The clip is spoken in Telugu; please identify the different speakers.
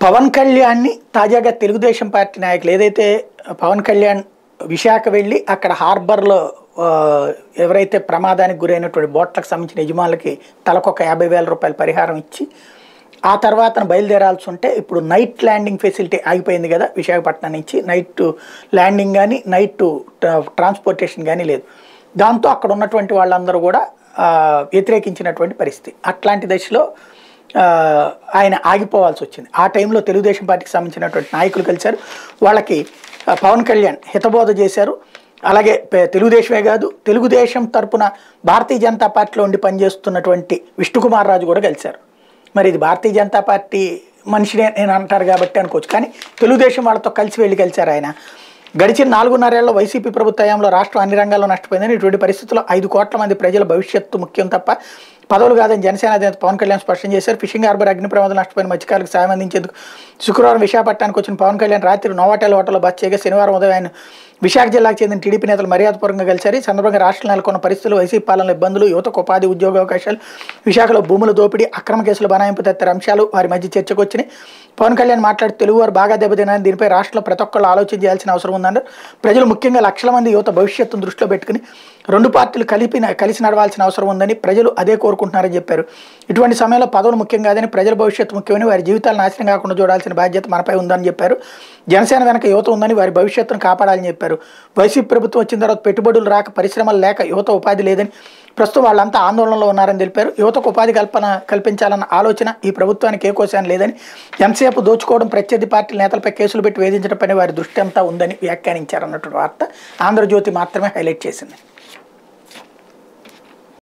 Speaker 1: పవన్ కళ్యాణ్ని తాజాగా తెలుగుదేశం పార్టీ నాయకులు ఏదైతే పవన్ కళ్యాణ్ విశాఖ వెళ్ళి అక్కడ హార్బర్లో ఆ, ఎవరైతే ప్రమాదానికి గురైనటువంటి బోట్లకు సంబంధించిన యజమానులకి తలకొక యాభై వేల రూపాయల పరిహారం ఇచ్చి ఆ తర్వాత బయలుదేరాల్సి ఉంటే ఇప్పుడు నైట్ ల్యాండింగ్ ఫెసిలిటీ ఆగిపోయింది కదా విశాఖపట్నం నుంచి నైట్ ల్యాండింగ్ కానీ నైట్ ట్రాన్స్పోర్టేషన్ కానీ లేదు దాంతో అక్కడ ఉన్నటువంటి వాళ్ళందరూ కూడా ఆ, వ్యతిరేకించినటువంటి పరిస్థితి అట్లాంటి దశలో ఆ, ఆయన ఆగిపోవాల్సి వచ్చింది ఆ టైంలో తెలుగుదేశం పార్టీకి సంబంధించినటువంటి నాయకులు కలిశారు వాళ్ళకి ఆ, పవన్ కళ్యాణ్ హితబోధ చేశారు అలాగే పే- తెలుగుదేశమే కాదు తెలుగుదేశం తరపున భారతీయ జనతా పార్టీలో ఉండి పనిచేస్తున్నటువంటి విష్ణుకుమార్ రాజు కూడా కలిశారు మరి ఇది భారతీయ జనతా పార్టీ మనిషినే నేను అంటారు కాబట్టి అనుకోవచ్చు కానీ తెలుగుదేశం వాళ్ళతో కలిసి వెళ్ళి కలిశారు ఆయన గడిచిన నాలుగున్నరేళ్లలో వైసీపీ ప్రభుత్వ హయాంలో రాష్ట్రం అన్ని రంగాల్లో నష్టపోయిందని ఇటువంటి పరిస్థితుల్లో ఐదు కోట్ల మంది ప్రజల భవిష్యత్తు ముఖ్యం తప్ప పదవులు కాదని జనసేన అధినేత పవన్ కళ్యాణ్ స్పష్టం చేశారు ఫిషింగ్ హార్బర్ అగ్ని ప్రమాదం నష్టపోయిన మత్స్యకారులకు సాయం అందించేందుకు శుక్రవారం విశాఖపట్నానికి వచ్చిన పవన్ కళ్యాణ్ రాత్రి నోవాటెల్ హోటల్లో బస్ చేయగా శనివారం ఉదయం ఆయన విశాఖ జిల్లాకు చెందిన టీడీపీ నేతలు మర్యాదపూర్వకంగా కలిశారు ఈ సందర్భంగా రాష్ట్రంలో నెలకొన్న పరిస్థితులు వైసీపీ పాలన ఇబ్బందులు యువతకు ఉపాధి ఉద్యోగ అవకాశాలు విశాఖలో భూముల దోపిడీ అక్రమ కేసుల బనాయింపు తదితర అంశాలు వారి మధ్య చర్చకు వచ్చినాయి పవన్ కళ్యాణ్ మాట్లాడుతూ తెలుగు వారు బాగా దెబ్బతినని దీనిపై రాష్ట్రంలో ప్రతి ఒక్కళ్ళు ఆలోచన చేయాల్సిన అవసరం ఉందన్నారు ప్రజలు ముఖ్యంగా లక్షల మంది యువత భవిష్యత్తును దృష్టిలో పెట్టుకుని రెండు పార్టీలు కలిపి కలిసి నడవాల్సిన అవసరం ఉందని ప్రజలు అదే కోరుకుంటున్నారని చెప్పారు ఇటువంటి సమయంలో పదవులు ముఖ్యం కాదని ప్రజల భవిష్యత్తు ముఖ్యమని వారి జీవితాలు నాశనం కాకుండా చూడాల్సిన బాధ్యత మనపై ఉందని చెప్పారు జనసేన వెనక యువత ఉందని వారి భవిష్యత్తును కాపాడాలని చెప్పారు వైసీపీ ప్రభుత్వం వచ్చిన తర్వాత పెట్టుబడులు రాక పరిశ్రమలు లేక యువత ఉపాధి లేదని ప్రస్తుతం వాళ్ళంతా ఆందోళనలో ఉన్నారని తెలిపారు యువతకు ఉపాధి కల్పన కల్పించాలన్న ఆలోచన ఈ ప్రభుత్వానికి ఏ కోశాన్ని లేదని ఎంతసేపు దోచుకోవడం ప్రత్యర్థి పార్టీల నేతలపై కేసులు పెట్టి వేధించడం పని వారి దృష్టి అంతా ఉందని వ్యాఖ్యానించారన్నటువంటి వార్త ఆంధ్రజ్యోతి మాత్రమే హైలైట్ చేసింది